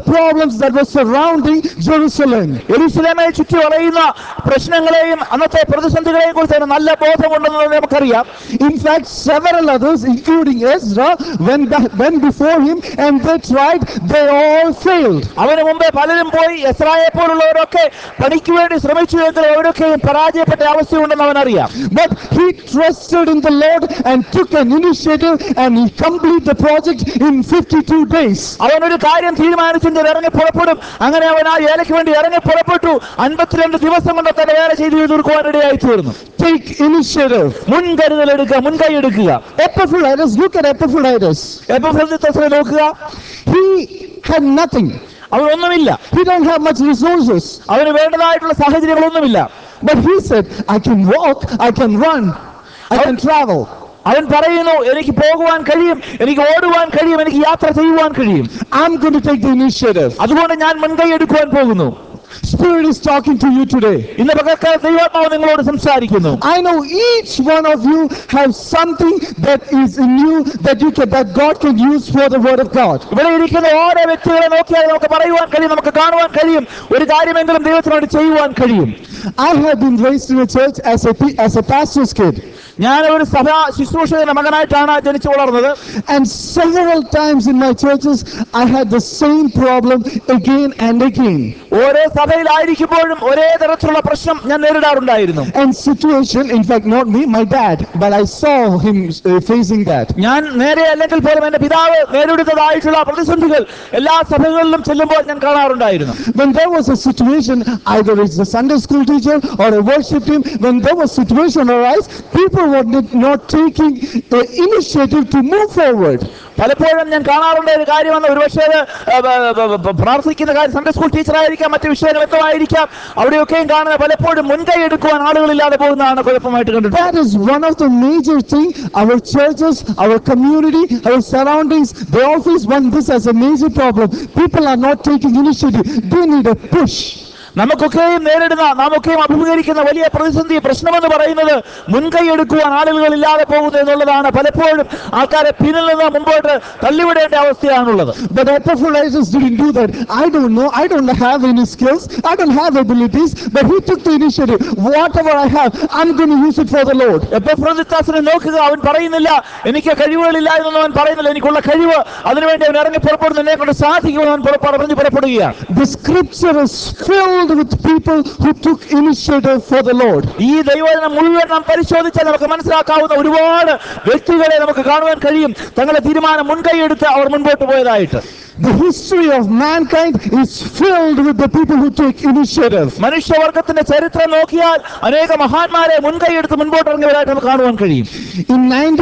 Speaker 2: problems that were surrounding Jerusalem.
Speaker 1: എരുസലേമെ ചുറ്റി വളയുന്ന പ്രശ്നങ്ങളെയും അന്നത്തെ പ്രതിസന്ധികളെയും കുറിച്ച് അവന് നല്ല ബോധമുണ്ടെന്ന് നമുക്കറിയാം
Speaker 2: In fact, several others, including Ezra, went, back, went before him and they tried, they all failed.
Speaker 1: അവന് മുമ്പേ പലരും പോയി എസ്രായെ പോലുള്ളവരൊക്കെ പണിക്ക് വേണ്ടി ശ്രമിച്ചു എങ്കിൽ അവരൊക്കെയും പരാജയപ്പെട്ട അവസ്ഥയുണ്ടെന്ന് അവനറിയാം
Speaker 2: But he trusted in the Lord and took an initiative and he completed the project in 52 days.
Speaker 1: അവനൊരു കാര്യം തീരുമാനിച്ചെങ്കിൽ ഇറങ്ങി പുറപ്പെടും അങ്ങനെ അവൻ ആ വേലയ്ക്ക് വേണ്ടി ഇറങ്ങി പുറപ്പെട്ടു അൻപത്തിരണ്ട് ദിവസം കൊണ്ട് തന്നെ വേല ചെയ്ത് തീർക്കുവാനിടയായി തീർന്നു
Speaker 2: Take initiative.
Speaker 1: മുൻകരുതൽ എടുക്കുക മുൻകൈ എടുക്കുക
Speaker 2: Epaphroditus, look at Epaphroditus.
Speaker 1: എപ്പോഴത്തെ നോക്കുക
Speaker 2: He had nothing.
Speaker 1: അവനൊന്നുമില്ല
Speaker 2: He don't have much resources.
Speaker 1: അവന് വേണ്ടതായിട്ടുള്ള സാഹചര്യങ്ങളൊന്നുമില്ല
Speaker 2: But he said, I can walk, I can run, I can travel.
Speaker 1: അവൻ പറയുന്നു എനിക്ക് പോകുവാൻ കഴിയും എനിക്ക് ഓടുവാൻ കഴിയും എനിക്ക് യാത്ര ചെയ്യുവാൻ കഴിയും
Speaker 2: I'm going to take the initiative.
Speaker 1: അതുകൊണ്ട് ഞാൻ മുൻകൈ എടുക്കുവാൻ പോകുന്നു
Speaker 2: Spirit is talking to you today.
Speaker 1: ഇന്ന് പകർക്കാല ദൈവാത്മാവ് നിങ്ങളോട് സംസാരിക്കുന്നു
Speaker 2: I know each one of you have something that is in you that you can, that God can use for the word of God.
Speaker 1: ഇവിടെ ഇരിക്കുന്ന ഓരോ വ്യക്തികളെ നോക്കിയാൽ നമുക്ക് പറയുവാൻ കഴിയും നമുക്ക് കാണുവാൻ കഴിയും ഒരു കാര്യമെങ്കിലും ദൈവത്തിനോട് ചെയ്യുവാൻ കഴിയും
Speaker 2: I have been raised in a church as a, pe- as a pastor's kid.
Speaker 1: ഞാൻ ഒരു സഭാ ശുശ്രൂഷകന്റെ മകനായിട്ടാണ് ജനിച്ചു വളർന്നത്
Speaker 2: And several times in my churches, I had the same problem again and again.
Speaker 1: ഓരോ സഭയിലായിരിക്കുമ്പോഴും ഒരേ തരത്തിലുള്ള പ്രശ്നം ഞാൻ നേരിടാറുണ്ടായിരുന്നു
Speaker 2: And situation, in fact, not me, my dad, but I saw him uh, facing that.
Speaker 1: ഞാൻ നേരെ അല്ലെങ്കിൽ പോലും എന്റെ പിതാവ് നേരിടുന്നതായിട്ടുള്ള പ്രതിസന്ധികൾ എല്ലാ സഭകളിലും ചെല്ലുമ്പോൾ ഞാൻ കാണാറുണ്ടായിരുന്നു
Speaker 2: When there was a situation, either it's the Sunday school teacher or a worship team, when there was situation arise, people were not- not taking the initiative to move forward.
Speaker 1: പലപ്പോഴും ഞാൻ കാണാറുള്ള ഒരു കാര്യമെന്ന് ഒരുപക്ഷേ അത്, ആ, ബ- ബ- ബ- പ്രാർത്ഥിക്കുന്ന കാര്യം സൺഡേ സ്കൂൾ ടീച്ചറായിരിക്കാം മറ്റു വിഷയങ്ങൾ എന്തോ ആയിരിക്കാം അവിടെയൊക്കെയും കാണുന്ന പലപ്പോഴും മുൻകൈ എടുക്കുവാൻ ആളുകളില്ലാതെ പോകുന്നതാണ് കുഴപ്പമായിട്ട് കണ്ടിട്ട്
Speaker 2: That is one of the major thing. Our churches, our community, our surroundings, they all face one this as a major problem. People are not taking initiative. They need a push.
Speaker 1: നമുക്കൊക്കെയും നേരിടുന്ന നാമൊക്കെയും അഭിമുഖീകരിക്കുന്ന വലിയ പ്രതിസന്ധി പ്രശ്നമെന്ന് പറയുന്നത് മുൻകൈ എടുക്കുവാൻ ആളുകളില്ലാതെ പോകുന്നു എന്നുള്ളതാണ് പലപ്പോഴും ആൾക്കാരെ പിന്നിൽ നിന്ന് മുമ്പോട്ട് തള്ളിവിടേണ്ട അവസ്ഥയാണുള്ളത്
Speaker 2: But Epaphroditus didn't do that. I don't know. I don't have any skills. I don't have abilities. But he took the initiative. Whatever I have, I'm going to use it for the Lord.
Speaker 1: എപ്പഫ്രോദിത്താസിനെ നോക്കുക അവൻ പറയുന്നില്ല എനിക്ക് കഴിവുകളില്ല എന്നൊന്നും അവൻ പറയുന്നില്ല എനിക്കുള്ള കഴിവ് അതിനുവേണ്ടി അവൻ ഇറങ്ങി പുറപ്പെടുന്നു എന്നെ കൊണ്ട് സാധിക്കുമെന്ന് അവൻ പുറ- പറഞ്ഞു പുറപ്പെടുകയാണ്
Speaker 2: The scripture is filled with people who took initiative for the Lord.
Speaker 1: ഈ ദൈവജനം മുഴുവൻ നാം പരിശോധിച്ചാൽ നമുക്ക് മനസ്സിലാക്കാവുന്ന ഒരുപാട് വ്യക്തികളെ നമുക്ക് കാണുവാൻ കഴിയും തങ്ങളുടെ തീരുമാനം മുൻകൈ എടുത്ത് അവർ മുൻപോട്ട് പോയതായിട്ട്
Speaker 2: The history of mankind is filled with the people who take initiative.
Speaker 1: മനുഷ്യവർഗത്തിന്റെ ചരിത്രം നോക്കിയാൽ അനേക മഹാന്മാരെ മുൻകൈ എടുത്ത് മുൻപോട്ട് ഇറങ്ങിയവരായിട്ട് നമുക്ക് കാണുവാൻ കഴിയും
Speaker 2: In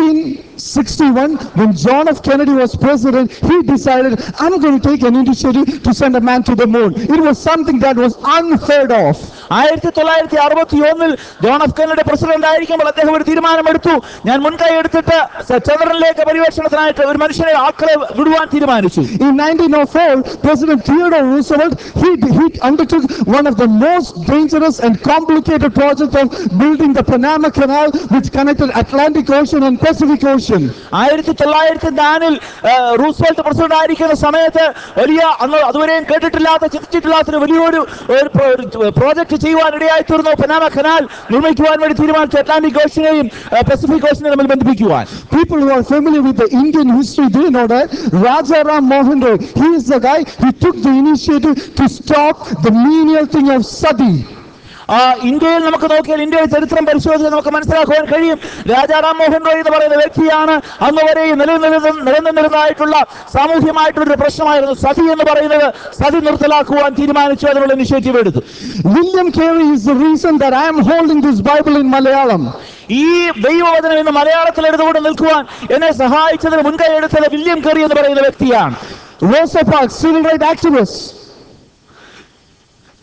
Speaker 2: 1961, when John F. Kennedy was president, he decided, I'm going to take an initiative to send a man to the moon. It was something that was unheard of.
Speaker 1: ആയിരത്തി തൊള്ളായിരത്തി അറുപത്തി ഒന്നിൽ ജോൺ എഫ് കെന്നഡി പ്രസിഡന്റ് ആയിരിക്കുമ്പോൾ അദ്ദേഹം ഒരു തീരുമാനമെടുത്തു ഞാൻ മുൻകൈ എടുത്തിട്ട് സ- ചന്ദ്രനിലേക്ക് പരിവേഷണത്തിനായിട്ട് ഒരു മനുഷ്യനെ ആക്കളെ വിടുവാൻ തീരുമാനിച്ചു
Speaker 2: In 1904, President Theodore Roosevelt, he, he undertook one of the most dangerous and complicated projects of building the Panama Canal, which connected Atlantic Ocean and Pacific Ocean.
Speaker 1: ആയിരത്തി തൊള്ളായിരത്തി നാലിൽ റൂസ്വെൽറ്റ് പ്രസിഡന്റ് ആയിരിക്കുന്ന സമയത്ത് വലിയ അന്ന് അതുവരെയും കേട്ടിട്ടില്ലാത്ത ചിന്തിച്ചിട്ടില്ലാത്ത ഒരു വലിയൊരു ഒരു പ്രോ- ഒരു പ്രോജക്റ്റ് ചെയ്യുവാൻ ഇടയായി തീർന്നു പനാമ കനാൽ നിർമ്മിക്കുവാൻ വേണ്ടി തീരുമാനിച്ചു അറ്റ്ലാന്റിക് ഓഷനെയും പസഫിക് ഓഷനെയും തമ്മിൽ ബന്ധിപ്പിക്കുവാൻ
Speaker 2: People who are familiar with the Indian history, they know that Raja Ram Mohan Roy, he is the guy who took the initiative to stop the menial thing of sati.
Speaker 1: ആ, ഇന്ത്യയിൽ നമുക്ക് നോക്കിയാൽ ഇന്ത്യയുടെ ചരിത്രം പരിശോധിച്ച് നമുക്ക് മനസ്സിലാക്കുവാൻ കഴിയും രാജാറാം മോഹൻ റോയ് എന്ന് പറയുന്ന വ്യക്തിയാണ് അന്ന് വരെ നിലനിന്നിരുന്ന നിലനിന്നിരുന്നതായിട്ടുള്ള സാമൂഹ്യമായിട്ടുള്ള പ്രശ്നമായിരുന്നു സതി എന്ന് പറയുന്നത് സതി നിർത്തലാക്കുവാൻ തീരുമാനിച്ചു അതിനുള്ള ഇനിഷ്യേറ്റീവ് എടുത്തു
Speaker 2: William Carey is the reason that I am holding this Bible in Malayalam.
Speaker 1: ഈ ദൈവവചനം ഇന്ന് മലയാളത്തിൽ എടുത്തുകൊണ്ട് നിൽക്കുവാൻ എന്നെ സഹായിച്ചതിന് മുൻകൈ എടുത്തത് വില്യം കെറി എന്ന് പറയുന്ന വ്യക്തിയാണ്
Speaker 2: Rosa Parks, civil rights activist.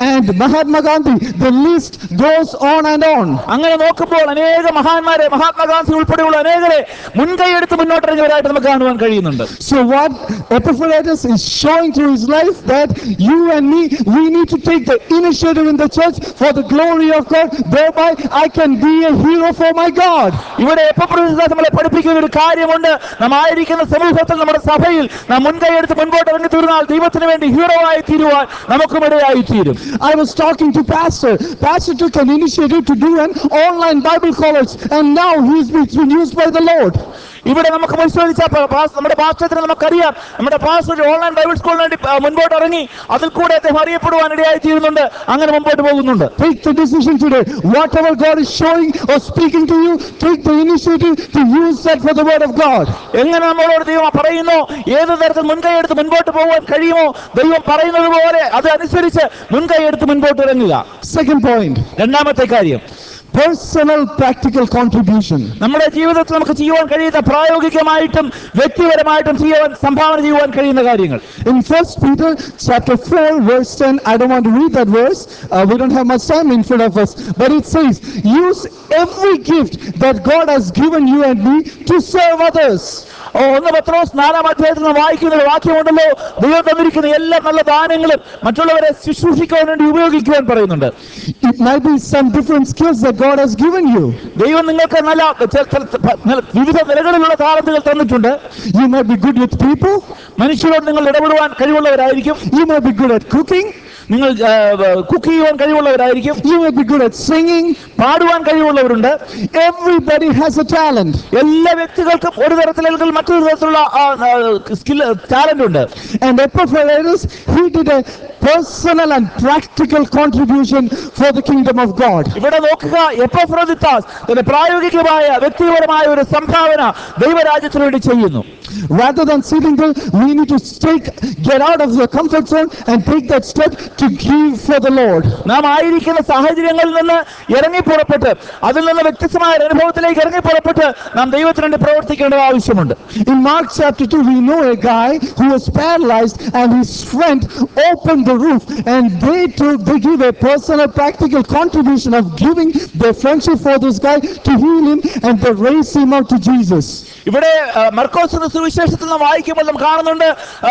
Speaker 2: And Mahatma Gandhi, the list goes on and on.
Speaker 1: അങ്ങനെ നോക്കുമ്പോൾ അനേക മഹാന്മാരെ മഹാത്മാഗാന്ധി ഉൾപ്പെടെയുള്ള അനേകരെ മുൻകൈയെടുത്ത് മുന്നോട്ടിറങ്ങിയവരായിട്ട് നമുക്ക് കാണുവാൻ കഴിയുന്നുണ്ട്
Speaker 2: So what Epaphroditus is showing through his life that you and me, we need to take the initiative in the church for the glory of God. Thereby I can be a hero for my God.
Speaker 1: ഇവിടെ എപ്പോഴും നമ്മളെ പഠിപ്പിക്കുന്ന ഒരു കാര്യമുണ്ട് നാം ആയിരിക്കുന്ന സമൂഹത്തിൽ നമ്മുടെ സഭയിൽ നാം മുൻകൈയെടുത്ത് മുൻപോട്ട് ഇറങ്ങി തീർന്നാൽ ദൈവത്തിന് വേണ്ടി ഹീറോ ആയി തീരുവാൻ നമുക്കും ഇടയായി തീരും
Speaker 2: I was talking to Pastor. Pastor took an initiative to do an online Bible college and now he's been it's been used by the Lord.
Speaker 1: ഇവിടെ നമുക്ക് പരിശോധിച്ചാൽ പ- പാസ്- നമ്മുടെ പാസ്റ്റത്തിന് നമുക്കറിയാം നമ്മുടെ പാസ്റ്റർ ഒരു ഓൺലൈൻ ബൈബിൾ സ്കൂളിന് വേണ്ടി ആ, മുൻപോട്ട് ഇറങ്ങി അതിൽ കൂടെ അദ്ദേഹം അറിയപ്പെടുവാൻ ഇടയായി തീരുന്നുണ്ട് അങ്ങനെ മുമ്പോട്ട് പോകുന്നുണ്ട്
Speaker 2: Take the decision today. Whatever God is showing or speaking to you, take the initiative to use that for the word of God.
Speaker 1: എങ്ങനെ നമ്മളോട് ദൈവം പറയുന്നു ഏത് തരത്തിൽ മുൻകൈ എടുത്ത് മുൻപോട്ട് പോകാൻ കഴിയുമോ ദൈവം പറയുന്നത് പോലെ അത് അനുസരിച്ച് മുൻകൈ എടുത്ത് മുൻപോട്ട് ഇറങ്ങുക
Speaker 2: Second point.
Speaker 1: രണ്ടാമത്തെ കാര്യം
Speaker 2: personal practical contribution.
Speaker 1: നമ്മുടെ ജീവിതത്തിൽ നമുക്ക് ചെയ്യുവാൻ കഴിയുന്ന പ്രായോഗികമായിട്ടും വ്യക്തിപരമായിട്ടും ചെയ്യുവാൻ സംഭാവന ചെയ്യുവാൻ കഴിയുന്ന കാര്യങ്ങൾ
Speaker 2: In First Peter chapter 4 verse 10, I don't want to read that verse. Uh, we don't have much time in front of us. But it says, use every gift that God has given you and me to serve others.
Speaker 1: ഓ, ഒന്ന് പത്രോസ് നാലാം അധ്യായത്തിൽ നിന്ന് വായിക്കുന്ന ഒരു വാക്യമുണ്ടല്ലോ ദൈവം തന്നിരിക്കുന്ന എല്ലാ നല്ല ദാനങ്ങളും മറ്റുള്ളവരെ ശുശ്രൂഷിക്കാൻ വേണ്ടി ഉപയോഗിക്കുവാൻ പറയുന്നുണ്ട്
Speaker 2: It might be some different skills that God has given you.
Speaker 1: ദൈവം നിങ്ങൾക്ക് നല്ല ചെ- ചെ- പ- നല്ല വിവിധ നിലകളിലുള്ള താളത്തുകൾ തന്നിട്ടുണ്ട്
Speaker 2: You might be good with people.
Speaker 1: മനുഷ്യരോട് നിങ്ങൾ ഇടപെടുവാൻ കഴിവുള്ളവരായിരിക്കും
Speaker 2: You might be good at cooking.
Speaker 1: നിങ്ങൾ കുക്ക് ചെയ്യുവാൻ കഴിവുള്ളവരായിരിക്കും
Speaker 2: You might be good at singing.
Speaker 1: പാടുവാൻ കഴിവുള്ളവരുണ്ട്
Speaker 2: Everybody has a talent.
Speaker 1: എല്ലാ വ്യക്തികൾക്കും ഒരു തരത്തിലെങ്കിൽ മറ്റൊരു തരത്തിലുള്ള സ്കിൽ ടാലന്റ് ഉണ്ട്
Speaker 2: And Epaphroditus, he did a personal and practical contribution for the kingdom of God.
Speaker 1: ഇവിടെ നോക്കുക എപ്പോഫ്രോദിത്താസ് തന്റെ പ്രായോഗികമായ വ്യക്തിപരമായ ഒരു സംഭാവന ദൈവരാജ്യത്തിന് വേണ്ടി ചെയ്യുന്നു
Speaker 2: Rather than sitting there, we need to take, get out of the comfort zone and take that step to give for the Lord.
Speaker 1: നാം ആയിരിക്കുന്ന സാഹചര്യങ്ങളിൽ നിന്ന് ഇറങ്ങി പുറപ്പെട്ട് അതിൽ നിന്ന് വ്യത്യസ്തമായ ഒരു അനുഭവത്തിലേക്ക് ഇറങ്ങി പുറപ്പെട്ട് നാം ദൈവത്തിന് വേണ്ടി പ്രവർത്തിക്കേണ്ടത് ആവശ്യമുണ്ട്
Speaker 2: In Mark chapter 2, we know a guy who was paralyzed and his friend opened the roof and they took, they give a personal practical contribution of giving their friendship for this guy to heal him and they raised him up to Jesus.
Speaker 1: ഇവിടെ ആ, മർക്കോസ് എന്ന സുവിശേഷത്തിൽ നാം വായിക്കുമ്പോൾ നാം കാണുന്നുണ്ട്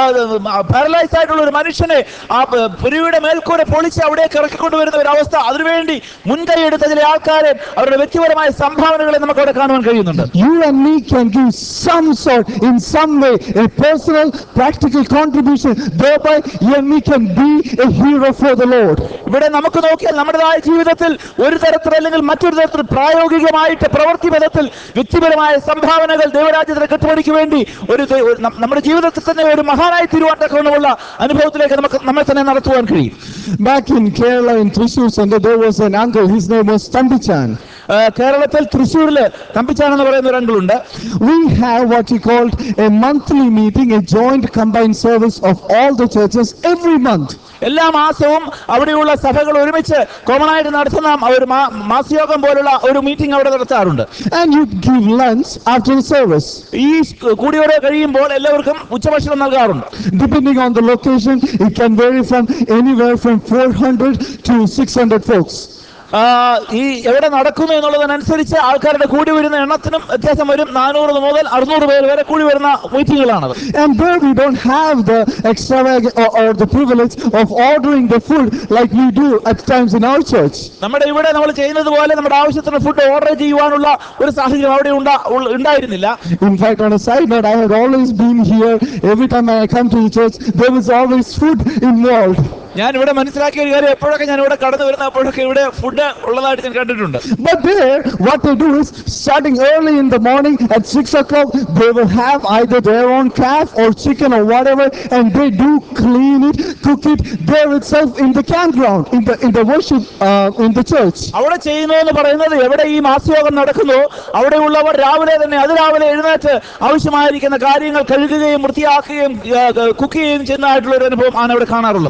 Speaker 1: paralyse ആയിട്ടുള്ള ഒരു മനുഷ്യനെ ആ പ- പുരിയുടെ മേൽക്കൂരെ പൊളിച്ച് അവിടേക്ക് ഇറക്കിക്കൊണ്ടുവരുന്ന ഒരു അവസ്ഥ അതിനുവേണ്ടി മുൻകൈ എടുത്ത ചില ആൾക്കാരെ അവരുടെ വ്യക്തിപരമായ സംഭാവനകളെ നമുക്ക് അവിടെ കാണുവാൻ കഴിയുന്നുണ്ട്
Speaker 2: You and me can give some sort, in some way, a personal, practical contribution. Thereby, you and me can be a hero for the Lord.
Speaker 1: ഇവിടെ നമുക്ക് നോക്കിയാൽ നമ്മുടേതായ ജീവിതത്തിൽ ഒരു തരത്തിൽ അല്ലെങ്കിൽ മറ്റൊരു തരത്തിൽ പ്രായോഗികമായിട്ട് പ്രവൃത്തി പദത്തിൽ വ്യക്തിപരമായ സംഭാവനകൾ ദൈവരാജ്യത്തിന്റെ കെട്ടുപടിക്ക് വേണ്ടി ഒരു ദൈ- ഒരു നം- നമ്മുടെ ജീവിതത്തിൽ തന്നെ ഒരു മഹാനായി തീരുവാൻ തക്കവണ്ണമുള്ള അനുഭവത്തിലേക്ക് നമുക്ക് നമ്മെ തന്നെ നടത്തുവാൻ കഴിയും
Speaker 2: Back in Kerala, in Thrissur Sunday, there was an uncle. His name was Tambichan.
Speaker 1: ആ, കേരളത്തിൽ തൃശ്ശൂരില് തമ്പിച്ചാൻ എന്ന് പറയുന്ന ഒരു അങ്കിളുണ്ട്
Speaker 2: We have what he called a monthly meeting, a joint combined service of all the churches every month.
Speaker 1: എല്ലാ മാസവും അവിടെയുള്ള സഭകൾ ഒരുമിച്ച് കോമൺ ആയിട്ട് നടത്തുന്ന ഒരു മാ- മാസയോഗം പോലുള്ള ഒരു മീറ്റിംഗ് അവിടെ നടത്താറുണ്ട്
Speaker 2: And you give lunch after the service.
Speaker 1: ഈ കൂടിയോടെ കഴിയുമ്പോൾ എല്ലാവർക്കും ഉച്ചഭക്ഷണം നൽകാറുണ്ട്
Speaker 2: Depending on the location, it can vary from anywhere from 400 to 600 folks.
Speaker 1: ആ, ഈ എവിടെ നടക്കുന്നു എന്നുള്ളതിനനുസരിച്ച് ആൾക്കാരുടെ കൂടി വരുന്ന എണ്ണത്തിനും വ്യത്യാസം വരും നാനൂറ് മുതൽ അറുന്നൂറ് പേര് വരെ കൂടി വരുന്ന മീറ്റിങ്ങുകളാണത്
Speaker 2: And there we don't have the extravagant or, or the privilege of ordering the food like we do at times in our church.
Speaker 1: നമ്മുടെ ഇവിടെ നമ്മൾ ചെയ്യുന്നത് പോലെ നമ്മുടെ ആവശ്യത്തിന് ഫുഡ് ഓർഡർ ചെയ്യുവാനുള്ള ഒരു സാഹചര്യം അവിടെ ഉണ്ടാ- ഉള്ള- ഉണ്ടായിരുന്നില്ല
Speaker 2: In fact, on a side note, I had always been here. Every time I come to the church, there was always food involved.
Speaker 1: ഞാൻ ഇവിടെ മനസ്സിലാക്കിയ ഒരു കാര്യം എപ്പോഴൊക്കെ ഞാൻ ഇവിടെ കടന്നു വരുന്ന അപ്പോഴൊക്കെ ഇവിടെ ഫുഡ് ഉള്ളതായിട്ട് ഞാൻ കണ്ടിട്ടുണ്ട്
Speaker 2: But there, what they do is, starting early in the morning at 6 o'clock, they will have either their own calf or chicken or whatever, and they do clean it, cook it there itself in the campground, in the in the worship uh, in the church.
Speaker 1: അവിടെ ചെയ്യുന്നു എന്ന് പറയുന്നത് എവിടെ ഈ മാസയോഗം നടക്കുന്നു അവിടെയുള്ളവർ രാവിലെ തന്നെ അതിരാവിലെ എഴുന്നേറ്റ് ആവശ്യമായിരിക്കുന്ന കാര്യങ്ങൾ കഴുകുകയും വൃത്തിയാക്കുകയും കുക്ക് ചെയ്യുകയും ചെയ്യുന്നതായിട്ടുള്ള ഒരു അനുഭവം ആണ് അവിടെ കാണാറുള്ളത്
Speaker 2: Again, as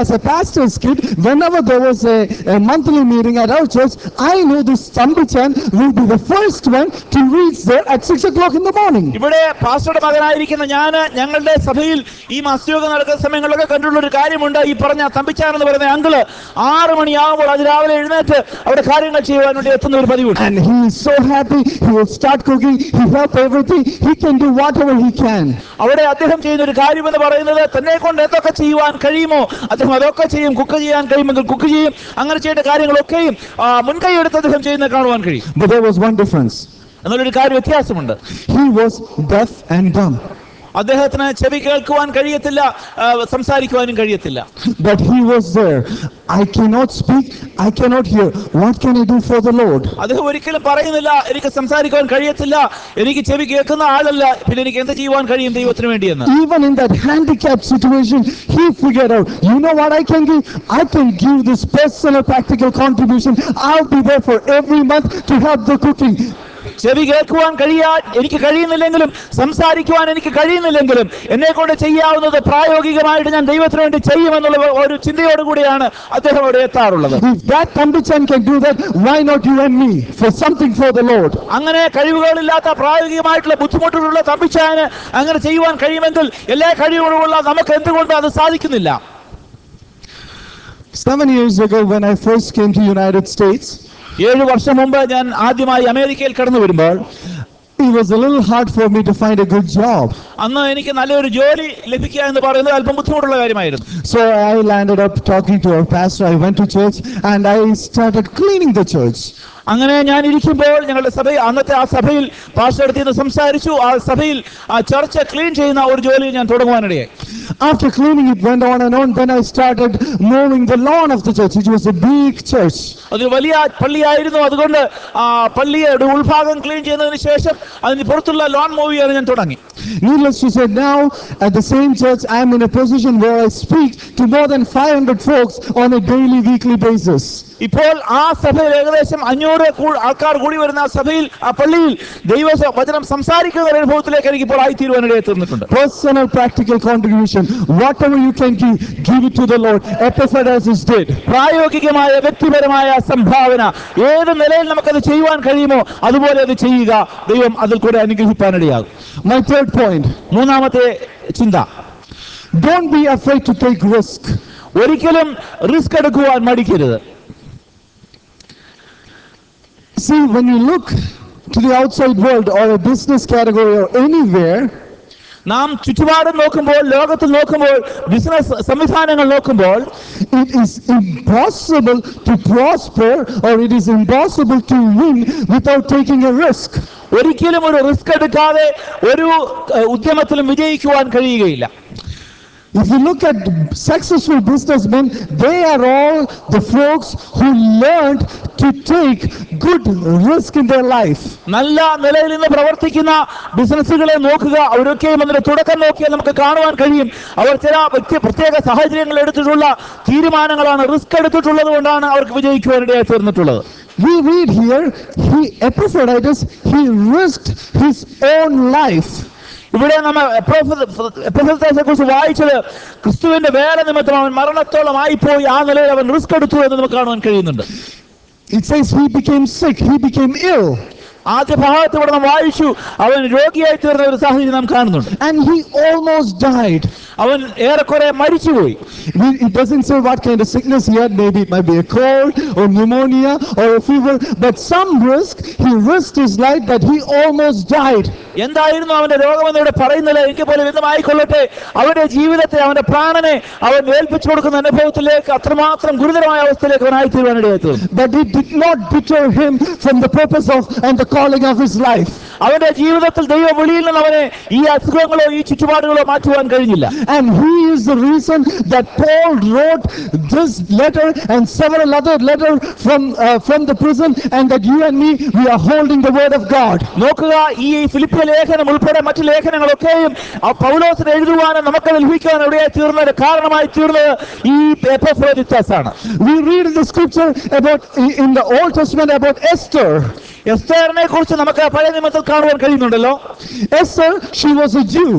Speaker 2: as a pastor's kid, whenever there was a, a monthly meeting at our church, I know this Sambichan will be the first one to reach there at 6 o'clock in the morning.
Speaker 1: ഇവിടെ പാസ്റ്ററുടെ മകനായിരിക്കുന്ന ഞാൻ ഞങ്ങളുടെ സഭയിൽ ഈ മാസയോഗം നടക്കുന്ന സമയങ്ങളിലൊക്കെ കണ്ടിട്ടുള്ള ഒരു കാര്യമുണ്ട് ഈ പറഞ്ഞ തമ്പിച്ചാൻ എന്ന് പറയുന്ന അങ്കിള് ആറ് മണിയാകുമ്പോൾ അതിരാവിലെ എഴുന്നേറ്റ് അവിടെ കാര്യങ്ങൾ ചെയ്യുവാൻ വേണ്ടി എത്തുന്ന ഒരു പതിവുണ്ട്
Speaker 2: And he is so happy, he will start cooking, he help everything, he can do whatever he can.
Speaker 1: അവിടെ അദ്ദേഹം ചെയ്യുന്ന ഒരു കാര്യം എന്ന് പറയുന്നത് തന്നെ കൊണ്ട് എന്തൊക്കെ ചെയ്യുവാൻ കഴിയുമോ അദ്ദേഹം അതൊക്കെ ചെയ്യും കുക്ക് ചെയ്യാൻ കഴിയുമെങ്കിൽ കുക്ക് ചെയ്യും അങ്ങനെ ചെയ്യേണ്ട കാര്യങ്ങളൊക്കെയും ആ, മുൻകൈ എടുത്ത് അദ്ദേഹം ചെയ്യുന്നത് കാണുവാൻ കഴിയും
Speaker 2: But there was one difference.
Speaker 1: എന്നുള്ളൊരു കാര്യം വ്യത്യാസമുണ്ട്
Speaker 2: He was deaf and dumb.
Speaker 1: അദ്ദേഹത്തിന് ചെവി കേൾക്കുവാൻ കഴിയത്തില്ല ആ, സംസാരിക്കുവാനും കഴിയത്തില്ല
Speaker 2: But he was there. I cannot speak, I cannot hear. What can I do for the Lord?
Speaker 1: അദ്ദേഹം ഒരിക്കലും പറയുന്നില്ല എനിക്ക് സംസാരിക്കുവാൻ കഴിയത്തില്ല എനിക്ക് ചെവി കേൾക്കുന്ന ആളല്ല പിന്നെ എനിക്ക് എന്ത് ചെയ്യുവാൻ കഴിയും ദൈവത്തിന് വേണ്ടിയെന്ന്
Speaker 2: Even in that handicapped situation, he figured out, you know what I can give? I can give this personal practical contribution. I'll be there for every month to help the cooking.
Speaker 1: ചെവി കേൾക്കുവാൻ കഴിയാൻ എനിക്ക് കഴിയുന്നില്ലെങ്കിലും സംസാരിക്കുവാൻ എനിക്ക് കഴിയുന്നില്ലെങ്കിലും എന്നെ കൊണ്ട് ചെയ്യാവുന്നത് പ്രായോഗികമായിട്ട് ഞാൻ ദൈവത്തിന് വേണ്ടി ചെയ്യുമെന്നുള്ള ഒരു ചിന്തയോടുകൂടിയാണ് അദ്ദേഹം അവിടെ എത്താറുള്ളത്
Speaker 2: If that Tambichan can do that, why not you and me? For something for the Lord.
Speaker 1: അങ്ങനെ കഴിവുകളില്ലാത്ത പ്രായോഗികമായിട്ടുള്ള ബുദ്ധിമുട്ടുകളുള്ള തമ്പിച്ചാന് അങ്ങനെ ചെയ്യുവാൻ കഴിയുമെങ്കിൽ എല്ലാ കഴിവുകളുള്ള നമുക്ക് എന്തുകൊണ്ട് അത് സാധിക്കുന്നില്ല
Speaker 2: Seven years ago, when I first came to United States,
Speaker 1: ഏഴു വർഷം മുമ്പ് ഞാൻ ആദ്യമായി അമേരിക്കയിൽ കടന്നു വരുമ്പോൾ
Speaker 2: it was a little hard for me to find a good job.
Speaker 1: അന്ന് എനിക്ക് നല്ലൊരു ജോലി ലഭിക്കുക എന്ന് പറയുന്നത് അല്പം ബുദ്ധിമുട്ടുള്ള കാര്യമായിരുന്നു
Speaker 2: So I landed up talking to our pastor. I went to church and I started cleaning the church.
Speaker 1: അങ്ങനെ ഞാൻ ഇരിക്കുമ്പോൾ ഞങ്ങളുടെ സഭ അന്നത്തെ ആ സഭയിൽ പാസ്റ്റർ അടുത്ത് നിന്ന് സംസാരിച്ചു ആ സഭയിൽ ആ ചർച്ച ക്ലീൻ ചെയ്യുന്ന ഒരു ജോലി ഞാൻ തുടങ്ങുവാനിടയായി
Speaker 2: After cleaning, it went on and on. Then I started mowing the lawn of the church. It was a big church.
Speaker 1: അത് വലിയ പള്ളിയായിരുന്നു അതുകൊണ്ട് ആ പള്ളിയുടെ ഉൾഭാഗം ക്ലീൻ ചെയ്യുന്നതിന് ശേഷം അതിന് പുറത്തുള്ള ലോൺ മൂവ് ചെയ്യാൻ ഞാൻ തുടങ്ങി
Speaker 2: Needless to say, now at the same church, I'm in a position where I speak to more than 500 folks on a daily, weekly basis.
Speaker 1: ഇപ്പോൾ ആ സഭയിൽ ഏകദേശം അഞ്ഞൂറ് കൂ- ആൾക്കാർ കൂടി വരുന്ന ആ സഭയിൽ ആ പള്ളിയിൽ ദൈവ വചനം സംസാരിക്കുന്ന ഒരു അനുഭവത്തിലേക്ക് എനിക്ക് ഇപ്പോൾ ആയിത്തീരുവാനിടയെ തീർന്നിട്ടുണ്ട്
Speaker 2: Personal, practical contribution. Whatever you can give, give it to the Lord. Epaphroditus did.
Speaker 1: പ്രായോഗികമായ വ്യക്തിപരമായ സംഭാവന ഏത് നിലയിൽ നമുക്കത് ചെയ്യുവാൻ കഴിയുമോ അതുപോലെ അത് ചെയ്യുക ദൈവം അതിൽ കൂടെ അനുഗ്രഹിപ്പാനിടയാകും
Speaker 2: My third point
Speaker 1: മൂന്നാമത്തെ ചിന്ത
Speaker 2: don't be afraid to take risk.
Speaker 1: ഒരിക്കലും റിസ്ക് എടുക്കുവാൻ മടിക്കരുത്
Speaker 2: See, when you look to the outside world or a business category or anywhere,
Speaker 1: നാം ചുറ്റുപാടും നോക്കുമ്പോൾ ലോകത്തിൽ നോക്കുമ്പോൾ ബിസിനസ് സംവിധാനങ്ങൾ നോക്കുമ്പോൾ
Speaker 2: it is impossible to prosper or it is impossible to win without taking a risk.
Speaker 1: ഒരിക്കലും ഒരു റിസ്ക് എടുക്കാതെ ഒരു ഏഹ്, ഉദ്യമത്തിലും വിജയിക്കുവാൻ കഴിയുകയില്ല
Speaker 2: If you look at successful businessmen, they are all the folks who learned to take good risk in their life.
Speaker 1: നല്ല നിലയിൽ നിന്ന് പ്രവർത്തിക്കുന്ന ബിസിനസ്സുകളെ നോക്കുക അവരൊക്കെയും അതിന്റെ തുടക്കം നോക്കിയാൽ നമുക്ക് കാണുവാൻ കഴിയും അവർ ചില വ്യക്തി പ്രത്യേക സാഹചര്യങ്ങൾ എടുത്തിട്ടുള്ള തീരുമാനങ്ങളാണ് റിസ്ക് എടുത്തിട്ടുള്ളത് കൊണ്ടാണ് അവർക്ക് വിജയിക്കുവാനിടയായി തീർന്നിട്ടുള്ളത്
Speaker 2: We read here, he Epaphroditus, he risked his own life.
Speaker 1: ഇവിടെ നമ്മൾ എപ്പിസോഡത്തെ കുറിച്ച് വായിച്ചത് ക്രിസ്തുവിന്റെ വേല നിമിത്തം അവൻ മരണത്തോളം ആയിപ്പോയി ആ നിലയിൽ അവൻ റിസ്ക് എടുത്തു എന്ന് നമുക്ക് കാണുവാൻ കഴിയുന്നുണ്ട്
Speaker 2: It says he became sick, he became ill,
Speaker 1: ആദ്യ ഭാഗത്ത് ഇവിടെ നാം വായിച്ചു അവൻ രോഗിയായി തീർന്ന ഒരു സാഹചര്യം നാം കാണുന്നുണ്ട്
Speaker 2: and he almost died.
Speaker 1: അവൻ ഏറെക്കുറെ മരിച്ചുപോയി
Speaker 2: We- It doesn't say what kind of sickness he had. Maybe it might be a cold or pneumonia or a fever, but some risk. He risked his life that he almost died.
Speaker 1: എന്തായിരുന്നു അവന്റെ രോഗമെന്ന് ഇവിടെ പറയുന്നില്ല എനിക്ക് പോലും എന്തുമായിക്കൊള്ളട്ടെ അവന്റെ ജീവിതത്തെ അവന്റെ പ്രാണനെ അവൻ ഏൽപ്പിച്ചു കൊടുക്കുന്ന അനുഭവത്തിലേക്ക് അത്രമാത്രം ഗുരുതരമായ അവസ്ഥയിലേക്ക് അവൻ ആയിത്തീരുവാനിടയായി തീർന്നു
Speaker 2: But it did not deter him from the purpose of and the calling of his life.
Speaker 1: അവന്റെ ജീവിതത്തിൽ ദൈവ വിളിയിൽ നിന്ന് അവനെ ഈ അസുഖങ്ങളോ ഈ ചുറ്റുപാടുകളോ മാറ്റുവാൻ കഴിഞ്ഞില്ല
Speaker 2: And he is the reason that Paul wrote this letter and several other letters from, uh, from the prison, and that you and me, we are holding the word of God.
Speaker 1: നോക്കുക ഈ ഫിലിപ്പിയ ലേഖനം ഉൾപ്പെടെ മറ്റു ലേഖനങ്ങളൊക്കെയും ആ പൗലോസിന് എഴുതുവാനും നമുക്ക് ലഭിക്കുവാനും ഇവിടെയായി തീർന്നത് കാരണമായി തീർന്നത് ഈ എപ്പഫ്രോദിത്താസ് ആണ്
Speaker 2: We read in the scripture about, in the Old Testament about Esther.
Speaker 1: എസ്തേറിനെ കുറിച്ച് നമുക്ക് പഴയ നിയമത്തിൽ കാണുവാൻ കഴിയുന്നുണ്ടല്ലോ
Speaker 2: Esther, she was a Jew.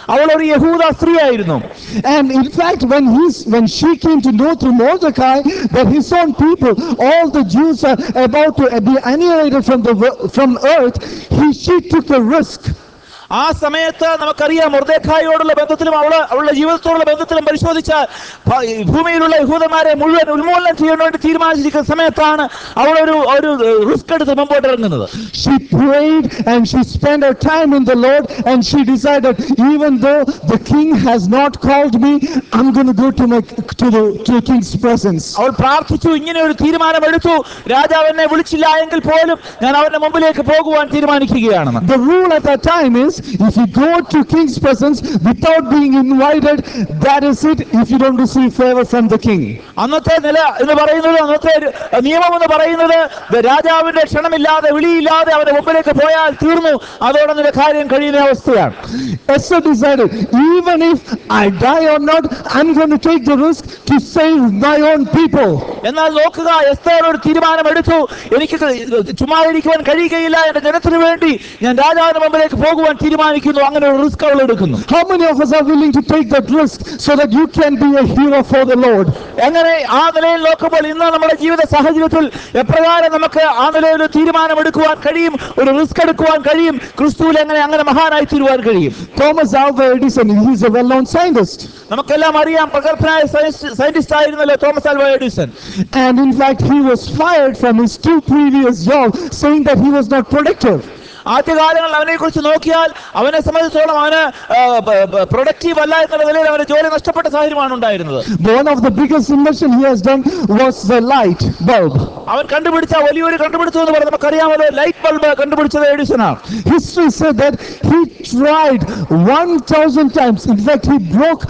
Speaker 1: അവൾ ഒരു യഹൂദ സ്ത്രീയായിരുന്നു
Speaker 2: And in fact, when he's when she came to know through Mordecai that his own people, all the Jews are about to be annihilated from the wo- from earth, he she took a risk.
Speaker 1: ആ സമയത്ത് നമുക്കറിയാം മൊർദേഖായോടുള്ള ബന്ധത്തിലും അവള് അവളുടെ ജീവിതത്തോടുള്ള ബന്ധത്തിലും പരിശോധിച്ചാൽ ഭ- ഈ ഭൂമിയിലുള്ള യഹൂദന്മാരെ മുഴുവൻ ഉന്മൂലനം ചെയ്യാൻ വേണ്ടി തീരുമാനിച്ചിരിക്കുന്ന സമയത്താണ് അവൾ ഒരു ഒരു റിസ്ക് എടുത്ത് മുമ്പോട്ട് ഇറങ്ങുന്നത്
Speaker 2: She prayed and she spent her time in the Lord and she decided, even though the king has not called me, I'm going to go to my to the to the king's presence.
Speaker 1: അവൾ പ്രാർത്ഥിച്ചു ഇങ്ങനെ ഒരു തീരുമാനമെടുത്തു രാജാവ് എന്നെ വിളിച്ചില്ല എങ്കിൽ പോലും ഞാൻ അവന്റെ മുമ്പിലേക്ക് പോകുവാൻ തീരുമാനിക്കുകയാണെന്ന്
Speaker 2: The rule at that time is if you go to king's presence without being invited, that is it. If you don't receive favor from the king.
Speaker 1: അന്നത്തെ നില എന്ന് പറയുന്നത് അന്നത്തെ ഒരു നിയമം എന്ന് പറയുന്നത് രാജാവിന്റെ ക്ഷണമില്ലാതെ വിളിയില്ലാതെ അവന്റെ മുമ്പിലേക്ക് പോയാൽ തീർന്നു അതോടെ നിന്റെ കാര്യം കഴിയുന്ന അവസ്ഥയാണ്
Speaker 2: Esther decided, even if I die or not, I'm going to take the risk to save my own people.
Speaker 1: എന്നാൽ നോക്കുക എസ്തേർ ഒരു തീരുമാനം എടുത്തു എനിക്ക് ചുമ്മാ ഇരിക്കുവാൻ കഴിയുകയില്ല എന്റെ ജനത്തിന് വേണ്ടി ഞാൻ രാജാവിന്റെ മുമ്പിലേക്ക് പോകുവാൻ തീരുമാനിക്കുന്നു അങ്ങനെ ഒരു റിസ്ക് അവൾ എടുക്കുന്നു
Speaker 2: How many of us are willing to take that risk so that you can be a hero for the Lord?
Speaker 1: എങ്ങനെ ആ നിലയിൽ നോക്കുമ്പോൾ ഇന്ന് നമ്മുടെ ജീവിത സാഹചര്യത്തിൽ എപ്രകാരം നമുക്ക് ആ നിലയിൽ ഒരു തീരുമാനം എടുക്കുവാൻ കഴിയും ഒരു റിസ്ക് എടുക്കുവാൻ കഴിയും ക്രിസ്തുവിൽ എങ്ങനെ അങ്ങനെ മഹാനായി തീരുവാൻ കഴിയും
Speaker 2: Thomas Alva Edison, he's a well-known scientist.
Speaker 1: നമുക്കെല്ലാം അറിയാം പ്രഗത്ഭനായ സയന്റിസ്റ്റ് ആയിരുന്നല്ലോ Thomas Alva Edison
Speaker 2: And in fact, he was fired from his two previous jobs saying that he was not productive.
Speaker 1: ആദ്യകാലങ്ങളിൽ അവനെ കുറിച്ച് നോക്കിയാൽ അവനെ സംബന്ധിച്ചോളം അവന് പ്രൊഡക്റ്റീവ് അല്ല എന്നുള്ള നിലയിൽ അവന് ജോലി നഷ്ടപ്പെട്ട സാഹചര്യമാണ് ഉണ്ടായിരുന്നത്
Speaker 2: One of the biggest invention he has done was the light bulb.
Speaker 1: അവൻ കണ്ടുപിടിച്ച വലിയൊരു കണ്ടുപിടുത്തം എന്ന് പറഞ്ഞാൽ നമുക്കറിയാമല്ലോ ലൈറ്റ് ബൾബ് കണ്ടുപിടിച്ചത് എഡിസണാണ്
Speaker 2: History said that he tried 1,000 times. In fact, he broke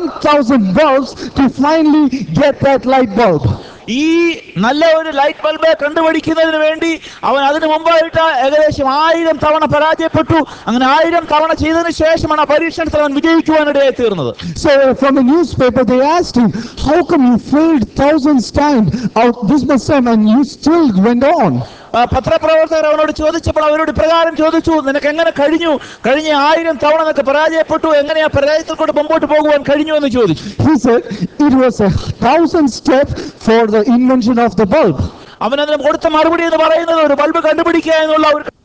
Speaker 2: 1,000 bulbs to finally get that light bulb.
Speaker 1: ഈ നല്ല ഒരു ലൈറ്റ് ബൾബ് കണ്ടുപിടിക്കുന്നതിന് വേണ്ടി അവൻ അതിന് മുമ്പായിട്ട് ഏകദേശം ആയിരം തവണ പരാജയപ്പെട്ടു അങ്ങനെ ആയിരം തവണ ചെയ്തതിനു ശേഷമാണ് ആ പരീക്ഷണത്തിൽ അവൻ വിജയിക്കുവാനിടയായി തീർന്നത്
Speaker 2: So from the newspaper, they asked him, how come you failed thousands times out this much time and you still went on?
Speaker 1: ആ പത്രപ്രവർത്തകർ അവനോട് ചോദിച്ചപ്പോൾ അവരോട് ഇപ്രകാരം ചോദിച്ചു നിനക്ക് എങ്ങനെ കഴിഞ്ഞു കഴിഞ്ഞ ആയിരം തവണ നിനക്ക് പരാജയപ്പെട്ടു എങ്ങനെയാ പരാജയത്തിൽ കൊണ്ട് മുമ്പോട്ട് പോകുവാൻ കഴിഞ്ഞു എന്ന് ചോദിച്ചു
Speaker 2: He said it was a thousand step for the invention of the bulb.
Speaker 1: അവൻ അതിന് കൊടുത്ത മറുപടി എന്ന് പറയുന്നത് ഒരു ബൾബ് കണ്ടുപിടിക്കുക എന്നുള്ള ഒരു